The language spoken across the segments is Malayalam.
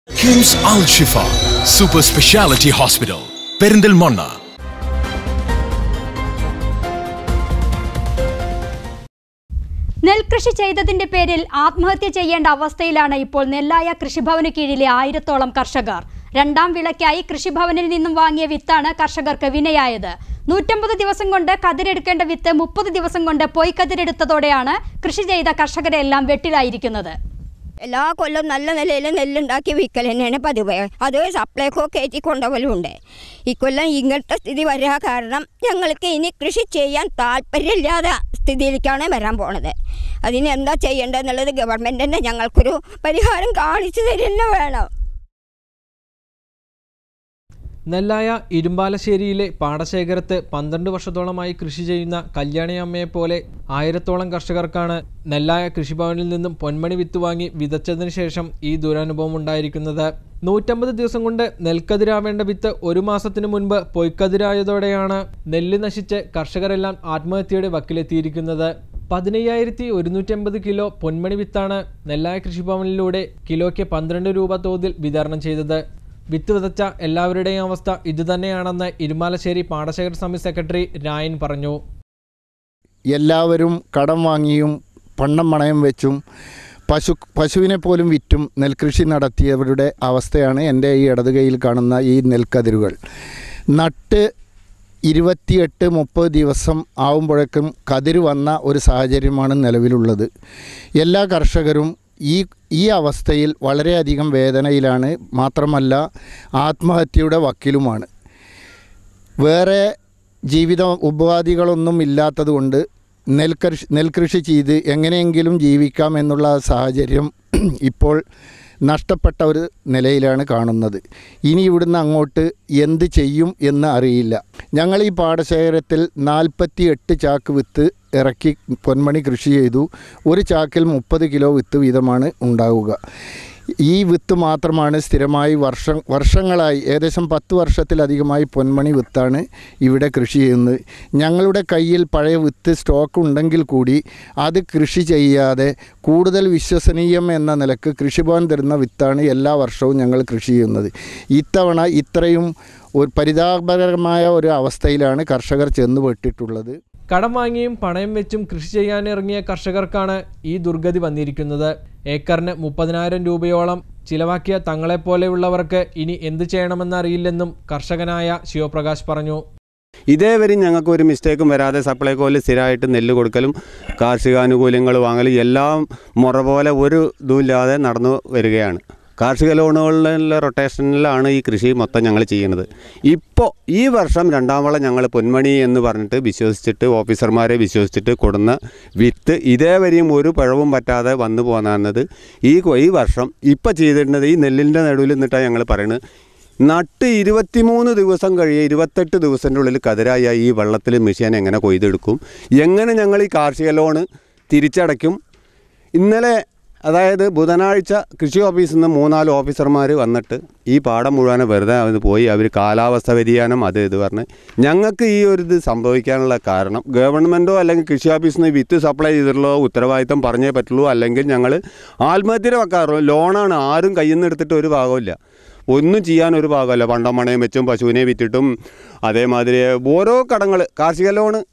KIMS Al Shifa super speciality hospital Perinthalmanna നെൽകൃഷി ചെയ്തതിന്റെ പേരിൽ ആത്മഹത്യ ചെയ്യേണ്ട അവസ്ഥയിലാണ് ഇപ്പോൾ നെല്ലായ കൃഷിഭവന് കീഴിലെ ആയിരത്തോളം കർഷകർ രണ്ടാം വിളയ്ക്കായി കൃഷിഭവനിൽ നിന്നും വാങ്ങിയ വിത്താണ് കർഷകർക്ക് വിനയായത് നൂറ്റമ്പത് ദിവസം കൊണ്ട് കതിരെടുക്കേണ്ട വിത്ത് മുപ്പത് ദിവസം കൊണ്ട് പൊയ് കതിരെടുത്തതോടെയാണ് കൃഷി ചെയ്ത കർഷകരെല്ലാം വെട്ടിലായിരിക്കുന്നത് എല്ലാ കൊല്ലം നല്ല നിലയിൽ നെല്ലുണ്ടാക്കി വിൽക്കൽ തന്നെയാണ് പതിവ് അത് സപ്ലൈക്കോ കയറ്റി കൊണ്ടുപോലുണ്ട് ഇക്കൊല്ലം ഇങ്ങനത്തെ സ്ഥിതി വരാ കാരണം ഞങ്ങൾക്ക് ഇനി കൃഷി ചെയ്യാൻ താല്പര്യമില്ലാത്ത സ്ഥിതിയിലേക്കാണ് വരാൻ പോണത് അതിന് എന്താ ചെയ്യേണ്ടതെന്നുള്ളത് ഗവൺമെൻറ് തന്നെ ഞങ്ങൾക്കൊരു പരിഹാരം കാണിച്ചു തരുന്ന വേണം നെല്ലായ ഇരുമ്പാലശ്ശേരിയിലെ പാടശേഖരത്ത് പന്ത്രണ്ട് വർഷത്തോളമായി കൃഷി ചെയ്യുന്ന കല്യാണി അമ്മയെപ്പോലെ ആയിരത്തോളം കർഷകർക്കാണ് നെല്ലായ കൃഷിഭവനിൽ നിന്നും പൊന്മണി വിത്ത് വാങ്ങി വിതച്ചതിന് ശേഷം ഈ ദുരനുഭവം ഉണ്ടായിരിക്കുന്നത് നൂറ്റമ്പത് ദിവസം കൊണ്ട് നെൽക്കതിരാവേണ്ട വിത്ത് ഒരു മാസത്തിനു മുൻപ് പൊയ്ക്കതിരായതോടെയാണ് നെല്ല് നശിച്ച് കർഷകരെല്ലാം ആത്മഹത്യയുടെ വക്കിലെത്തിയിരിക്കുന്നത് പതിനയ്യായിരത്തി ഒരുന്നൂറ്റമ്പത് കിലോ പൊന്മണി വിത്താണ് നെല്ലായ കൃഷിഭവനിലൂടെ കിലോയ്ക്ക് പന്ത്രണ്ട് രൂപ തോതിൽ വിതരണം ചെയ്തത് വിത്ത് വിതച്ച എല്ലാവരുടെയും അവസ്ഥ ഇതുതന്നെയാണെന്ന് ഇരുമാലശ്ശേരി പാടശേഖര സമിതി സെക്രട്ടറി രായൻ പറഞ്ഞു എല്ലാവരും കടം വാങ്ങിയും പണം മണയം വെച്ചും പശു പശുവിനെ പോലും വിറ്റും നെൽകൃഷി നടത്തിയവരുടെ അവസ്ഥയാണ് എൻ്റെ ഈ ഇടത് കൈയിൽ കാണുന്ന ഈ നെൽക്കതിരുകൾ നട്ട് ഇരുപത്തിയെട്ട് മുപ്പത് ദിവസം ആവുമ്പോഴേക്കും കതിര് വന്ന ഒരു സാഹചര്യമാണ് നിലവിലുള്ളത് എല്ലാ കർഷകരും ഈ ഈ അവസ്ഥയിൽ വളരെയധികം വേദനയിലാണ് മാത്രമല്ല ആത്മഹത്യയുടെ വക്കിലുമാണ് വേറെ ജീവിത ഉപാധികളൊന്നും ഇല്ലാത്തതുകൊണ്ട് നെൽകൃഷി നെൽകൃഷി ചെയ്ത് എങ്ങനെയെങ്കിലും ജീവിക്കാം എന്നുള്ള സാഹചര്യം ഇപ്പോൾ നഷ്ടപ്പെട്ട ഒരു നിലയിലാണ് കാണുന്നത് ഇനി ഇവിടുന്ന് അങ്ങോട്ട് എന്ത് ചെയ്യും എന്ന് അറിയില്ല ഞങ്ങൾ ഈ പാടശേഖരത്തിൽ നാൽപ്പത്തി എട്ട് ചാക്ക് വിത്ത് ഇറക്കി പൊന്മണി കൃഷി ചെയ്തു ഒരു ചാക്കിൽ മുപ്പത് കിലോ വിത്ത് വീതമാണ് ഉണ്ടാവുക ഈ വിത്ത് മാത്രമാണ് സ്ഥിരമായി വർഷം വർഷങ്ങളായി ഏകദേശം പത്ത് വർഷത്തിലധികമായി പൊന്മണി വിത്താണ് ഇവിടെ കൃഷി ചെയ്യുന്നത് ഞങ്ങളുടെ കയ്യിൽ പഴയ വിത്ത് സ്റ്റോക്ക് ഉണ്ടെങ്കിൽ കൂടി അത് കൃഷി ചെയ്യാതെ കൂടുതൽ വിശ്വസനീയം എന്ന നിലക്ക് കൃഷിഭവൻ തരുന്ന വിത്താണ് എല്ലാ വർഷവും ഞങ്ങൾ കൃഷി ചെയ്യുന്നത് ഇത്തവണ ഇത്രയും ഒരു പരിതാപകരമായ ഒരു അവസ്ഥയിലാണ് കർഷകർ ചെന്നുപെട്ടിട്ടുള്ളത് കടം വാങ്ങിയും പണയം വെച്ചും കൃഷി ചെയ്യാനിറങ്ങിയ കർഷകർക്കാണ് ഈ ദുർഗതി വന്നിരിക്കുന്നത് ഏക്കറിന് മുപ്പതിനായിരം രൂപയോളം ചിലവാക്കിയ തങ്ങളെപ്പോലെയുള്ളവർക്ക് ഇനി എന്ത് ചെയ്യണമെന്നറിയില്ലെന്നും കർഷകനായ ശിവപ്രകാശ് പറഞ്ഞു ഇതേവരെ ഞങ്ങൾക്ക് ഒരു മിസ്റ്റേക്കും വരാതെ സപ്ലൈകോയിൽ സ്ഥിരമായിട്ട് നെല്ല് കൊടുക്കലും കാർഷികാനുകൂല്യങ്ങൾ വാങ്ങലും എല്ലാം മുറ പോലെ ഒരു ഇതുമില്ലാതെ നടന്നു വരികയാണ് കാർഷിക ലോണുകളിലെ റൊട്ടേഷനിലാണ് ഈ കൃഷി മൊത്തം ഞങ്ങൾ ചെയ്യുന്നത് ഇപ്പോൾ ഈ വർഷം രണ്ടാം വളം ഞങ്ങൾ പൊന്മണി എന്ന് പറഞ്ഞിട്ട് വിശ്വസിച്ചിട്ട് ഓഫീസർമാരെ വിശ്വസിച്ചിട്ട് കൊടുന്ന വിത്ത് ഇതേവരെയും ഒരു പിഴവും പറ്റാതെ വന്നു പോകുന്നത് ഈ കൊ- ഈ വർഷം ഇപ്പോൾ ചെയ്തിരുന്നത് ഈ നെല്ലിൻ്റെ നടുവിൽ നിന്നിട്ടാണ് ഞങ്ങൾ പറയുന്നത് നട്ട് ഇരുപത്തിമൂന്ന് ദിവസം കഴിയുക ഇരുപത്തെട്ട് ദിവസത്തിൻ്റെ ഉള്ളിൽ കതിരായ ഈ വെള്ളത്തിൽ മെഷീൻ എങ്ങനെ കൊയ്തെടുക്കും എങ്ങനെ ഞങ്ങൾ ഈ കാർഷിക ലോണ് തിരിച്ചടയ്ക്കും ഇന്നലെ അതായത് ബുധനാഴ്ച കൃഷി ഓഫീസിൽ നിന്ന് മൂന്നാല് ഓഫീസർമാർ വന്നിട്ട് ഈ പാടം മുഴുവൻ വെറുതെ അത് പോയി അവർ കാലാവസ്ഥ വ്യതിയാനം അത് ഇത് പറഞ്ഞ് ഞങ്ങൾക്ക് ഈ ഒരു ഇത് സംഭവിക്കാനുള്ള കാരണം ഗവൺമെൻറ്റോ അല്ലെങ്കിൽ കൃഷി ഓഫീസിൽ നിന്ന് വിത്ത് സപ്ലൈ ചെയ്തിട്ടുള്ളോ ഉത്തരവാദിത്തം പറഞ്ഞേ പറ്റുള്ളൂ അല്ലെങ്കിൽ ഞങ്ങൾ ആത്മഹത്യയുടെ വെക്കാറോ ലോണാണ് ആരും കയ്യിൽ നിന്ന് എടുത്തിട്ട് ഒരു ഭാഗമില്ല ഒന്നും ചെയ്യാൻ ഒരു ഭാഗമല്ല പണ്ടം പണയം വെച്ചും പശുവിനെ വിറ്റിട്ടും അതേമാതിരി ഓരോ കടങ്ങൾ കാർഷിക ലോണ്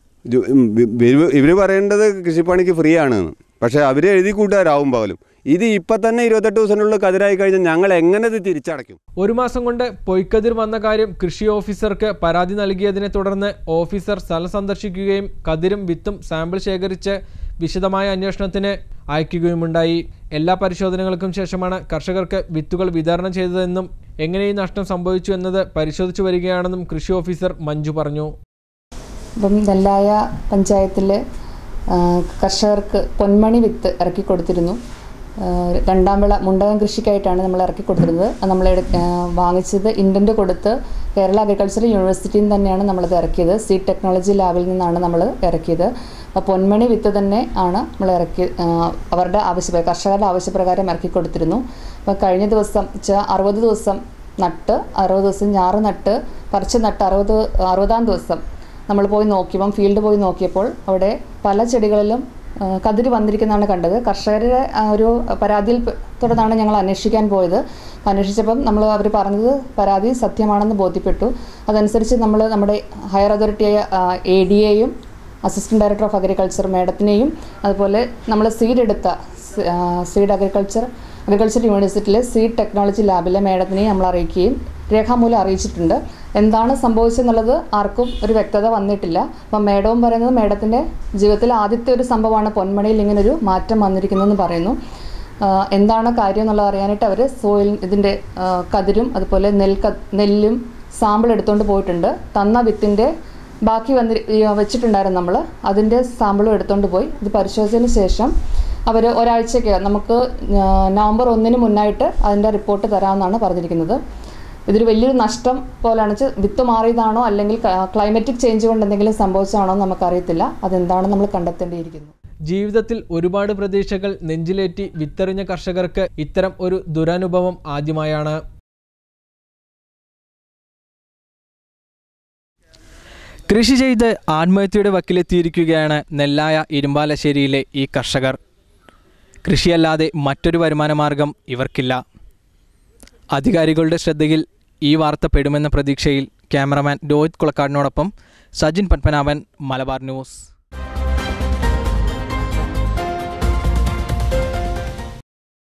ഇവർ പറയേണ്ടത് കൃഷിപ്പണിക്ക് ഫ്രീ ആണ് പക്ഷേ അവർ എഴുതി കൂട്ടുകാരാവും പോലും ഇത് ഇപ്പം തന്നെ ഇരുപത്തെട്ട് ദിവസത്തിനുള്ളിൽ കതിരായി കഴിഞ്ഞാൽ ഞങ്ങൾ എങ്ങനെ ഇത് തിരിച്ചടയ്ക്കും ഒരു മാസം കൊണ്ട് പൊയ്ക്കതിർ വന്ന കാര്യം കൃഷി ഓഫീസർക്ക് പരാതി നൽകിയതിനെ തുടർന്ന് ഓഫീസർ സ്ഥലം സന്ദർശിക്കുകയും കതിരും വിത്തും സാമ്പിൾ ശേഖരിച്ച് വിശദമായ അന്വേഷണത്തിന് അയക്കുകയുമുണ്ടായി എല്ലാ പരിശോധനകൾക്കും ശേഷമാണ് കർഷകർക്ക് വിത്തുകൾ വിതരണം ചെയ്തതെന്നും എങ്ങനെ ഈ നഷ്ടം സംഭവിച്ചു എന്നത് പരിശോധിച്ചു വരികയാണെന്നും കൃഷി ഓഫീസർ മഞ്ജു പറഞ്ഞു ഇപ്പം നെല്ലായ പഞ്ചായത്തിൽ കർഷകർക്ക് പൊന്മണി വിത്ത് ഇറക്കി കൊടുത്തിരുന്നു ആ, രണ്ടാം വിള മുണ്ടകം കൃഷിക്കായിട്ടാണ് നമ്മൾ ഇറക്കി കൊടുത്തിരുന്നത് അത് നമ്മൾ എടു- ആ, വാങ്ങിച്ചത് ഇൻഡൻറ്റ് കൊടുത്ത് കേരള അഗ്രികൾച്ചറൽ യൂണിവേഴ്സിറ്റിയിൽ നിന്ന് തന്നെയാണ് നമ്മളത് ഇറക്കിയത് സീഡ് ടെക്നോളജി ലാബിൽ നിന്നാണ് നമ്മൾ ഇറക്കിയത് അപ്പോൾ പൊന്മണി വിത്ത് തന്നെ ആണ് നമ്മൾ ഇറക്കി ആ, അവരുടെ ആവശ്യ കർഷകരുടെ ആവശ്യപ്രകാരം ഇറക്കി കൊടുത്തിരുന്നു അപ്പോൾ കഴിഞ്ഞ ദിവസം വെച്ചാൽ അറുപത് ദിവസം നട്ട് അറുപത് ദിവസം ഞാറ് നട്ട് പറിച്ച് നട്ട് അറുപത് അറുപതാം ദിവസം നമ്മൾ പോയി നോക്കിയപ്പം ഫീൽഡ് പോയി നോക്കിയപ്പോൾ അവിടെ പല ചെടികളിലും ആ, കതിര് വന്നിരിക്കുന്നതാണ് കണ്ടത് കർഷകരുടെ ആ, ഒരു പരാതിയിൽ പെ- തുടർന്നാണ് ഞങ്ങൾ അന്വേഷിക്കാൻ പോയത് അന്വേഷിച്ചപ്പം നമ്മൾ അവർ പറഞ്ഞത് പരാതി സത്യമാണെന്ന് ബോധ്യപ്പെട്ടു അതനുസരിച്ച് നമ്മൾ നമ്മുടെ ഹയർ അതോറിറ്റിയായ എ ഡി എയും അസിസ്റ്റൻറ്റ് ഡയറക്ടർ ഓഫ് അഗ്രികൾച്ചർ മേഡത്തിനെയും അതുപോലെ നമ്മൾ സീഡ് എടുത്ത സീഡ് അഗ്രികൾച്ചർ അഗ്രികൾച്ചർ യൂണിവേഴ്സിറ്റിയിലെ സീഡ് ടെക്നോളജി ലാബിലെ മേഡത്തിനെയും നമ്മൾ അറിയിക്കുകയും രേഖാമൂലം അറിയിച്ചിട്ടുണ്ട് എന്താണ് സംഭവിച്ചെന്നുള്ളത് ആർക്കും ഒരു വ്യക്തത വന്നിട്ടില്ല അപ്പം മേഡവും പറയുന്നത് മേഡത്തിൻ്റെ ജീവിതത്തിലെ ആദ്യത്തെ ഒരു സംഭവമാണ് പൊന്മണിയിൽ ഇങ്ങനൊരു മാറ്റം വന്നിരിക്കുന്നതെന്ന് പറയുന്നു ആഹ് എന്താണ് കാര്യം എന്നുള്ളത് അറിയാനായിട്ട് അവർ സോയിൽ ഇതിൻ്റെ ആഹ് കതിരും അതുപോലെ നെൽ നെല്ലും സാമ്പിൾ എടുത്തുകൊണ്ട് പോയിട്ടുണ്ട് തന്ന വിത്തിൻ്റെ ബാക്കി വന്നി ഈ വെച്ചിട്ടുണ്ടായിരുന്നു നമ്മൾ അതിൻ്റെ സാമ്പിളും എടുത്തുകൊണ്ട് പോയി ഇത് പരിശോധിച്ചതിന് ശേഷം അവർ ഒരാഴ്ചയ്ക്ക് നമുക്ക് ആഹ് നവംബർ ഒന്നിന് മുന്നായിട്ട് അതിൻ്റെ റിപ്പോർട്ട് തരാമെന്നാണ് പറഞ്ഞിരിക്കുന്നത് ഇതൊരു വലിയൊരു നഷ്ടം പോലെയാണ് വെച്ചാൽ വിത്ത് മാറിയതാണോ അല്ലെങ്കിൽ ക്ലൈമറ്റിക് ചേഞ്ച് കൊണ്ട് എന്തെങ്കിലും സംഭവിച്ചതാണോ എന്ന് നമുക്കറിയത്തില്ല അതെന്താണെന്ന് നമ്മൾ കണ്ടെത്തേണ്ടിയിരിക്കുന്നു ജീവിതത്തിൽ ഒരുപാട് പ്രതീക്ഷകൾ നെഞ്ചിലേറ്റി വിത്തെറിഞ്ഞ കർഷകർക്ക് ഇത്തരം ഒരു ദുരനുഭവം ആദ്യമായാണ് കൃഷി ചെയ്ത് ആത്മഹത്യയുടെ വക്കിലെത്തിയിരിക്കുകയാണ് നെല്ലായ ഇരുമ്പാലശ്ശേരിയിലെ ഈ കർഷകർ കൃഷിയല്ലാതെ മറ്റൊരു വരുമാന മാർഗം ഇവർക്കില്ല അധികാരികളുടെ ശ്രദ്ധയിൽ ഈ വാർത്ത പെടുമെന്ന പ്രതീക്ഷയിൽ ക്യാമറമാൻ രോഹിത് കുളക്കാടിനോടൊപ്പം സജിൻ പത്മനാഭൻ മലബാർ ന്യൂസ്